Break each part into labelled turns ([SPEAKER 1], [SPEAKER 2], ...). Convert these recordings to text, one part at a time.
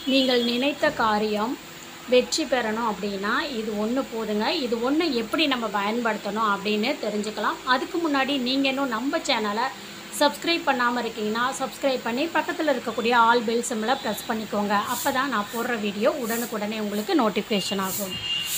[SPEAKER 1] நீங்கள் நினைத்த காரியம் வெற்றி பெறணும் அப்படின்னா இது ஒன்று போதுங்க இது ஒன்று எப்படி நம்ம பயன்படுத்தணும் அப்படின்னு தெரிஞ்சுக்கலாம் அதுக்கு முன்னாடி நீங்கள் இன்னும் நம்ம சேனலை சப்ஸ்கிரைப் பண்ணாமல் இருக்கீங்கன்னா சப்ஸ்கிரைப் பண்ணி பக்கத்தில் இருக்கக்கூடிய ஆல் பெல் சிம்மில் ப்ரெஸ் பண்ணிக்கோங்க அப்போ தான் நான் போடுற வீடியோ உடனுக்குடனே உங்களுக்கு நோட்டிஃபிகேஷன் ஆகும்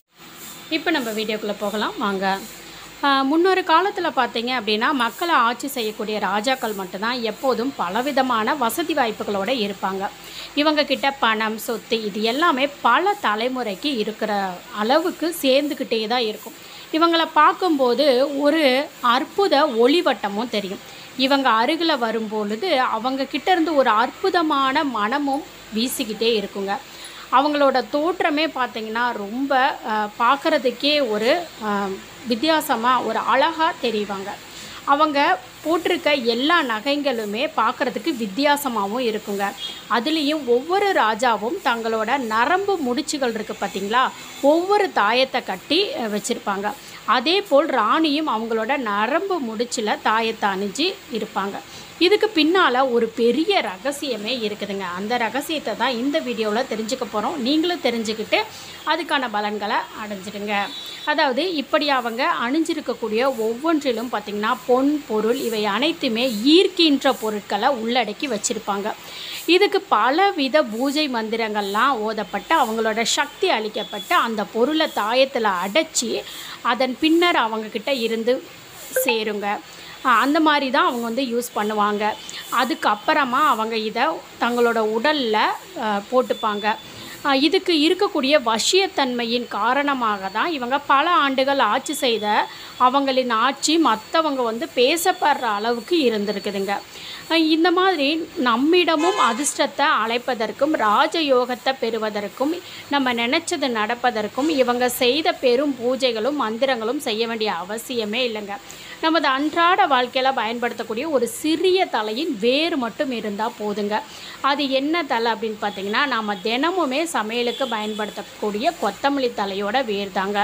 [SPEAKER 1] இப்போ நம்ம வீடியோக்குள்ளே போகலாம் வாங்க ஆஹ் முன்னொரு காலத்தில் பார்த்தீங்க அப்படின்னா மக்களை ஆட்சி செய்யக்கூடிய ராஜாக்கள் மட்டும்தான் எப்போதும் பலவிதமான வசதி வாய்ப்புகளோடு இருப்பாங்க இவங்க கிட்ட பணம் சொத்து இது எல்லாமே பல தலைமுறைக்கு இருக்கிற அளவுக்கு சேர்ந்துக்கிட்டே தான் இருக்கும் இவங்களை பார்க்கும்போது ஒரு அற்புத ஒளிவட்டமும் தெரியும் இவங்க அருகில் வரும்பொழுது அவங்க கிட்ட இருந்து ஒரு அற்புதமான மனமும் வீசிக்கிட்டே இருக்குங்க அவங்களோட தோற்றமே பார்த்தீங்கன்னா ரொம்ப பார்க்குறதுக்கே ஒரு வித்தியாசமாக ஒரு அழகாக தெரிவாங்க அவங்க போட்டிருக்க எல்லா நகைங்களுமே பார்க்குறதுக்கு வித்தியாசமாகவும் இருக்குங்க அதுலேயும் ஒவ்வொரு ராஜாவும் தங்களோட நரம்பு முடிச்சுகள் இருக்குது பார்த்தீங்களா ஒவ்வொரு தாயத்தை கட்டி வச்சுருப்பாங்க அதே போல் ராணியும் அவங்களோட நரம்பு முடிச்சில் தாயத்தை அணிஞ்சு இருப்பாங்க இதுக்கு பின்னால் ஒரு பெரிய ரகசியமே இருக்குதுங்க அந்த ரகசியத்தை தான் இந்த வீடியோவில் தெரிஞ்சுக்க போகிறோம் நீங்களும் தெரிஞ்சுக்கிட்டு அதுக்கான பலன்களை அடைஞ்சிடுங்க அதாவது இப்படி அவங்க அணிஞ்சிருக்கக்கூடிய ஒவ்வொன்றிலும் பார்த்திங்கன்னா பொன் பொருள் இவை அனைத்துமே ஈர்க்கின்ற பொருட்களை உள்ளடக்கி வச்சுருப்பாங்க இதுக்கு பலவித பூஜை மந்திரங்கள்லாம் ஓதப்பட்டு அவங்களோட சக்தி அளிக்கப்பட்டு அந்த பொருளை தாயத்தில் அடைச்சி அதன் பின்னர் அவங்கக்கிட்ட இருந்து சேருங்க அந்த மாதிரி தான் அவங்க வந்து யூஸ் பண்ணுவாங்க அதுக்கப்புறமா அவங்க இதை தங்களோட உடலில் போட்டுப்பாங்க இதுக்கு இருக்கக்கூடிய வசியத்தன்மையின் காரணமாக தான் இவங்க பல ஆண்டுகள் ஆட்சி செய்த அவங்களின் ஆட்சி மற்றவங்க வந்து பேசப்படுற அளவுக்கு இருந்திருக்குதுங்க இந்த மாதிரி நம்மிடமும் அதிர்ஷ்டத்தை அழைப்பதற்கும் ராஜயோகத்தை பெறுவதற்கும் நம்ம நினச்சது நடப்பதற்கும் இவங்க செய்த பெரும் பூஜைகளும் மந்திரங்களும் செய்ய வேண்டிய அவசியமே இல்லைங்க நமது அன்றாட வாழ்க்கையில் பயன்படுத்தக்கூடிய ஒரு சிறிய தலையின் வேர் மட்டும் இருந்தால் போதுங்க அது என்ன தலை அப்படின்னு பார்த்தீங்கன்னா நாம் தினமுமே சமையலுக்கு பயன்படுத்தக்கூடிய கொத்தமல்லி தலையோட வேர் தாங்க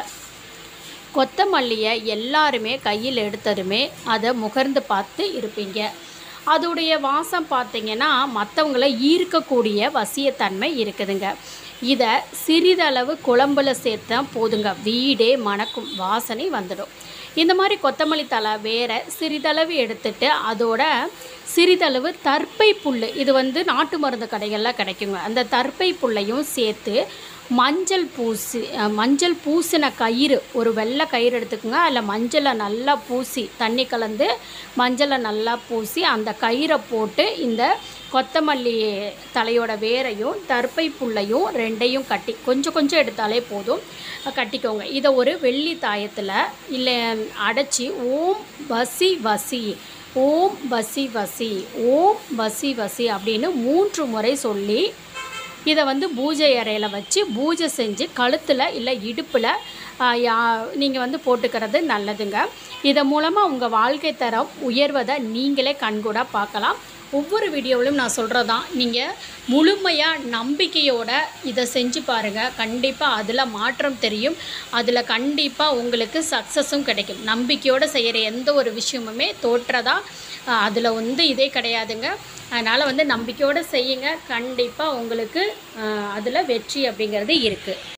[SPEAKER 1] கொத்தமல்லியை எல்லாருமே கையில் எடுத்ததுமே அதை முகர்ந்து பார்த்து இருப்பீங்க அதோடைய வாசம் பார்த்தீங்கன்னா மற்றவங்கள ஈர்க்கக்கூடிய வசியத்தன்மை இருக்குதுங்க இதை சிறிதளவு குழம்புல சேர்த்தா போதுங்க வீடே மணக்கும் வாசனை வந்துடும் இந்த மாதிரி கொத்தமல்லி தலை வேற சிறிதளவு எடுத்துட்டு அதோட சிறிதளவு தர்ப்பை புல் இது வந்து நாட்டு மருந்து கடைகளில் கிடைக்குங்க அந்த தர்ப்பை புல்லையும் சேர்த்து மஞ்சள் பூசி மஞ்சள் பூசின கயிறு ஒரு வெள்ளை கயிறு எடுத்துக்கோங்க அதில் மஞ்சளை நல்லா பூசி தண்ணி கலந்து மஞ்சளை நல்லா பூசி அந்த கயிறை போட்டு இந்த கொத்தமல்லி தலையோட வேரையும் தர்ப்பை புல்லையும் ரெண்டையும் கட்டி கொஞ்சம் கொஞ்சம் எடுத்தாலே போதும் கட்டிக்கோங்க இதை ஒரு வெள்ளி தாயத்தில் இல்லை அடைச்சி ஓம் வசி வசி ஓம் வசி வசி ஓம் வசி வசி அப்படின்னு மூன்று முறை சொல்லி இதை வந்து பூஜை அறையில் வச்சு பூஜை செஞ்சு கழுத்தில் இல்லை இடுப்பில் நீங்கள் வந்து போட்டுக்கிறது நல்லதுங்க இதன் மூலமாக உங்கள் வாழ்க்கை தரம் உயர்வதை நீங்களே கண்கூடாக பார்க்கலாம் ஒவ்வொரு வீடியோவிலும் நான் சொல்கிறது தான் நீங்கள் முழுமையாக நம்பிக்கையோட இதை செஞ்சு பாருங்கள் கண்டிப்பாக அதில் மாற்றம் தெரியும் அதில் கண்டிப்பாக உங்களுக்கு சக்ஸஸும் கிடைக்கும் நம்பிக்கையோடு செய்கிற எந்த ஒரு விஷயமுமே தோற்றதா அதில் வந்து இதே கிடையாதுங்க அதனால் வந்து நம்பிக்கையோடு செய்யுங்க கண்டிப்பாக உங்களுக்கு அதில் வெற்றி அப்படிங்கிறது இருக்குது